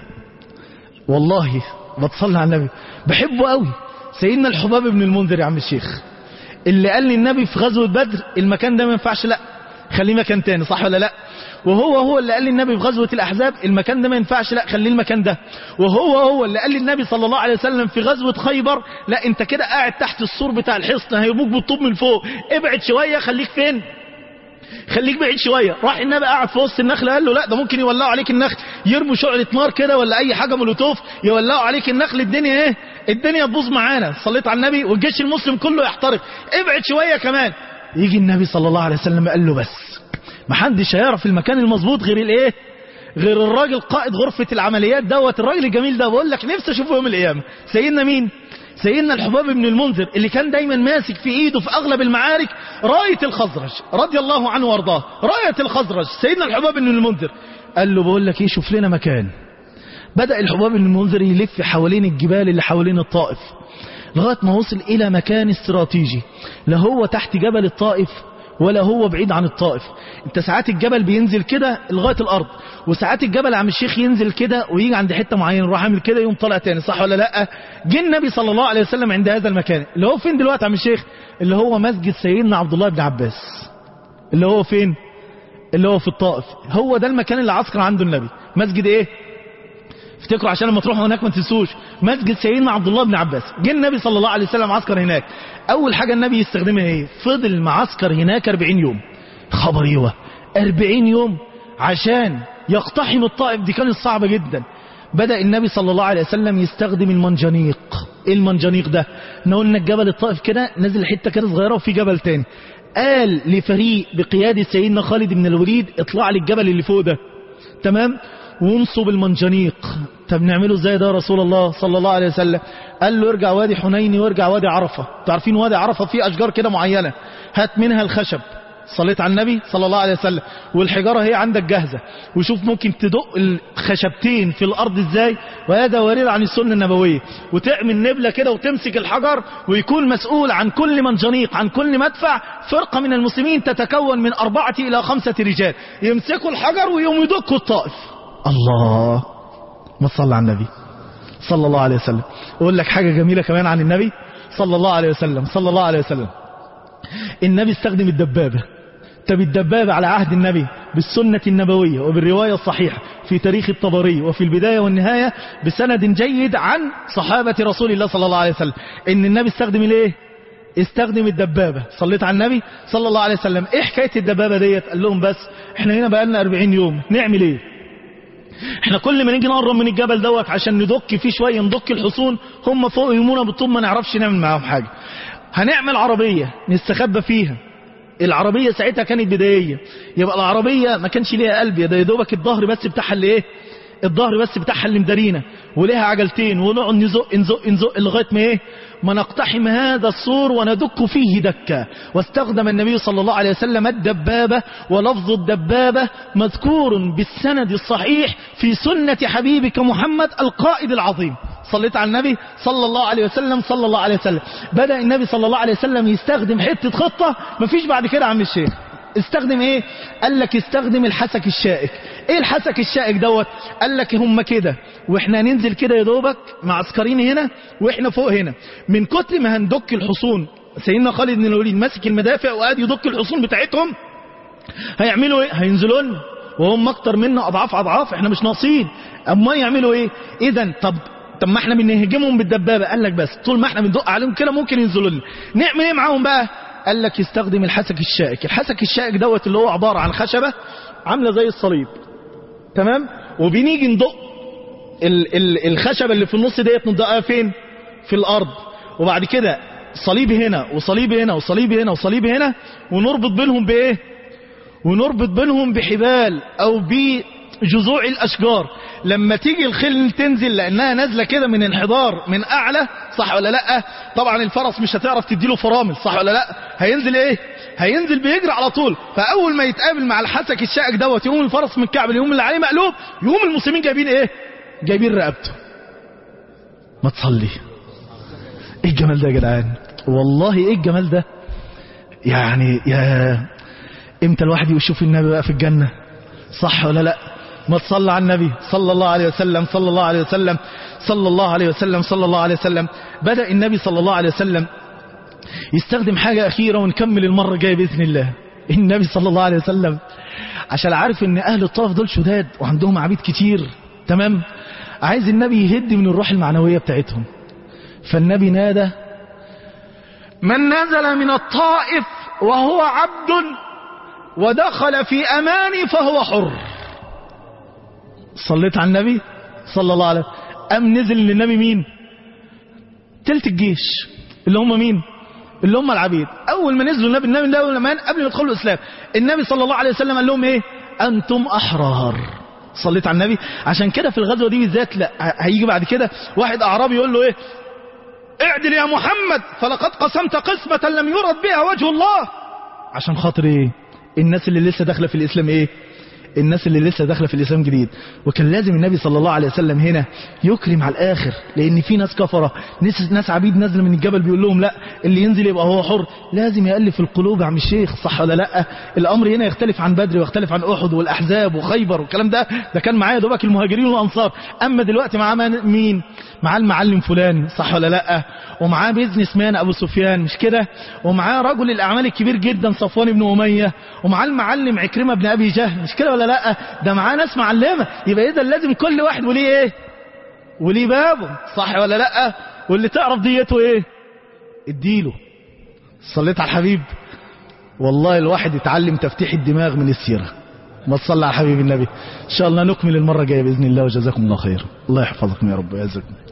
والله بتصلي على النبي بحبه قوي سيدنا الحباب بن المنذر يا عم الشيخ اللي قال للنبي في غزوه بدر المكان ده ما ينفعش لا خليه مكان تاني صح ولا لا وهو هو اللي قال للنبي في غزوة الأحزاب المكان ده ما ينفعش لا خليه المكان ده وهو هو اللي قال للنبي صلى الله عليه وسلم في غزوة خيبر لا انت كده قاعد تحت السور بتاع الحصن هيرموك بالطوب من فوق ابعد شوية خليك فين خليك بعيد شوية راح النبي قاعد في وسط النخل قال له لا ده ممكن يولعوا عليك النخل يرموا شعلة نار كده ولا أي حاجة مولوتوف يولعوا عليك النخل الدنيا ايه الدنيا تبوظ معانا صليت على النبي والجيش المسلم كله يحترق ابعد شوية كمان يجي النبي صلى الله عليه وسلم قال له بس محدش هيعرف المكان المظبوط غير الايه غير الراجل قائد غرفة العمليات دوت الراجل الجميل ده بقول لك نفسي اشوفه يوم القيامة سيدنا مين سيدنا الحباب بن المنذر اللي كان دايما ماسك في ايده في اغلب المعارك راية الخزرج رضي الله عنه وارضاه راية الخزرج سيدنا الحباب بن المنذر قال له بقول لك ايه شوف لنا مكان بدأ الحباب بن المنذر يلف حوالين الجبال اللي حوالين الطائف لغاية ما وصل إلى مكان استراتيجي لا هو تحت جبل الطائف ولا هو بعيد عن الطائف انت ساعات الجبل بينزل كده لغايه الارض وساعات الجبل عم الشيخ ينزل كده ويجي عند حته معينه يروح عامل كده يقوم طالع تاني صح ولا لا جه النبي صلى الله عليه وسلم عند هذا المكان اللي هو فين دلوقتي عم الشيخ اللي هو مسجد سيدنا عبد الله بن عباس اللي هو فين اللي هو في الطائف هو ده المكان اللي عسكر عنده النبي مسجد ايه افتكروا عشان لما تروحوا هناك ما تنسوش مسجد سيدنا عبد الله بن عباس جه النبي صلى الله عليه وسلم عسكر هناك اول حاجه النبي يستخدمها ايه فضل معسكر هناك 40 يوم خبر ايوه 40 يوم عشان يقتحم الطائف دي كانت صعبه جدا بدا النبي صلى الله عليه وسلم يستخدم المنجنيق ايه المنجنيق ده احنا قلنا الجبل الطائف كده نازل حته كده صغيره وفي جبل تاني قال لفريق بقياده سيدنا خالد بن الوليد اطلع لي الجبل اللي فوق ده تمام وانصب المنجنيق طب نعمله ازاي ده يا رسول الله صلى الله عليه وسلم قال له ارجع وادي حنين وارجع وادي عرفة تعرفين وادي عرفة فيه اشجار كده معينة هات منها الخشب صليت على النبي صلى الله عليه وسلم والحجارة هي عندك جاهزة وشوف ممكن تدق الخشبتين في الأرض ازاي وهذا وريد عن السنة النبوية وتعمل نبلة كده وتمسك الحجر ويكون مسؤول عن كل منجنيق عن كل مدفع فرقة من المسلمين تتكون من أربعة إلى خمسة رجال يمسكوا الحجر ويقوموا يدقوا الطائف الله ما تصلى على النبي صلى الله عليه وسلم اقول لك حاجة جميلة كمان عن النبي صلى الله عليه وسلم صلى الله عليه وسلم النبي استخدم الدبابة طب الدبابة على عهد النبي بالسنة النبوية وبالرواية الصحيحة في تاريخ الطبري وفي البداية والنهاية بسند جيد عن صحابة رسول الله صلى الله عليه وسلم ان النبي استخدم الايه استخدم الدبابة صليت على النبي صلى الله عليه وسلم ايه حكاية الدبابة ديت قال لهم بس احنا هنا بقالنا 40 يوم نعمل ايه احنا كل ما نيجي نقرب من الجبل دوت عشان ندك فيه شوية ندك الحصون هم فوق يمونا بالطول ما نعرفش نعمل معاهم حاجة هنعمل عربية نستخبى فيها العربية ساعتها كانت بدائية يبقى العربية ما كانش ليها قلب ده يا دوبك الظهر بس بتاعها اللي ايه الظهر بس بتاعها اللي مدارينا وليها عجلتين ونقعد نزق نزق نزق لغايه ما ايه ما نقتحم هذا السور وندك فيه دكا واستخدم النبي صلى الله عليه وسلم الدبابة ولفظ الدبابة مذكور بالسند الصحيح في سنة حبيبك محمد القائد العظيم صليت على النبي صلى الله عليه وسلم صلى الله عليه وسلم بدأ النبي صلى الله عليه وسلم يستخدم حتة خطة مفيش بعد كده عم الشيخ استخدم ايه قال لك استخدم الحسك الشائك ايه الحسك الشائك دوت قال لك هم كده واحنا هننزل كده يا دوبك معسكرين هنا واحنا فوق هنا من كتر ما هندك الحصون سيدنا خالد بن الوليد ماسك المدافع وقاعد يدك الحصون بتاعتهم هيعملوا ايه هينزلوا لنا وهم اكتر منا اضعاف اضعاف احنا مش ناقصين اما يعملوا ايه اذا طب طب ما احنا بنهجمهم بالدبابه قال لك بس طول ما احنا بندق عليهم كده ممكن ينزلوا لنا نعمل ايه معاهم بقى قال لك يستخدم الحسك الشائك الحسك الشائك دوت اللي هو عبارة عن خشبة عاملة زي الصليب تمام وبنيجي ندق ال ال الخشبة اللي في النص ديت ندقها فين في الأرض وبعد كده صليب هنا وصليب هنا وصليب هنا وصليب هنا ونربط بينهم بإيه ونربط بينهم بحبال أو بجذوع الأشجار لما تيجي الخيل تنزل لأنها نازلة كده من انحدار من أعلى صح ولا لا طبعا الفرس مش هتعرف تديله فرامل صح ولا لا هينزل ايه هينزل بيجري على طول فأول ما يتقابل مع الحسك الشائك دوت يقوم الفرس من الكعب يقوم اللي عليه مقلوب يقوم المسلمين جايبين ايه جايبين رقبته ما تصلي ايه الجمال ده يا جدعان والله ايه الجمال ده يعني يا امتى الواحد يشوف النبي بقى في الجنة صح ولا لا ما تصلى على النبي صلى الله عليه وسلم صلى الله عليه وسلم صلى الله عليه وسلم صلى الله عليه وسلم بدأ النبي صلى الله عليه وسلم يستخدم حاجة أخيرة ونكمل المرة الجاية بإذن الله النبي صلى الله عليه وسلم عشان عارف ان أهل الطرف دول شداد وعندهم عبيد كتير تمام عايز النبي يهد من الروح المعنوية بتاعتهم فالنبي نادى من نزل من الطائف وهو عبد ودخل في أماني فهو حر صليت على النبي صلى الله عليه وسلم أم نزل للنبي مين تلت الجيش اللي هم مين اللي هم العبيد أول ما نزلوا النبي النبي ده لما قبل ما يدخلوا الإسلام النبي صلى الله عليه وسلم قال لهم إيه أنتم أحرار صليت على النبي عشان كده في الغزوة دي بالذات لا هيجي بعد كده واحد أعرابي يقول له إيه اعدل يا محمد فلقد قسمت قسمة لم يرد بها وجه الله عشان خاطر ايه الناس اللي لسه داخله في الاسلام ايه الناس اللي لسه داخله في الاسلام جديد وكان لازم النبي صلى الله عليه وسلم هنا يكرم على الاخر لان في ناس كفره ناس ناس عبيد نازله من الجبل بيقول لهم لا اللي ينزل يبقى هو حر لازم يالف القلوب يا عم الشيخ صح ولا لا الامر هنا يختلف عن بدر ويختلف عن احد والاحزاب وخيبر والكلام ده ده كان معايا دوبك المهاجرين والانصار اما دلوقتي معاه مين معاه المعلم فلان صح ولا لا ومعاه بيزنس مان ابو سفيان مش كده ومعاه رجل الاعمال الكبير جدا صفوان بن اميه ومعاه المعلم عكرمه بن ابي جهل مش كده ولا لا ده معاه ناس معلمه يبقى اذا لازم كل واحد وليه ايه وليه بابه صح ولا لا واللي تعرف ديته ايه اديله صليت على الحبيب والله الواحد يتعلم تفتيح الدماغ من السيره ما تصلى على حبيب النبي ان شاء الله نكمل المره الجايه باذن الله وجزاكم الله خير الله يحفظكم يا رب ويعزكم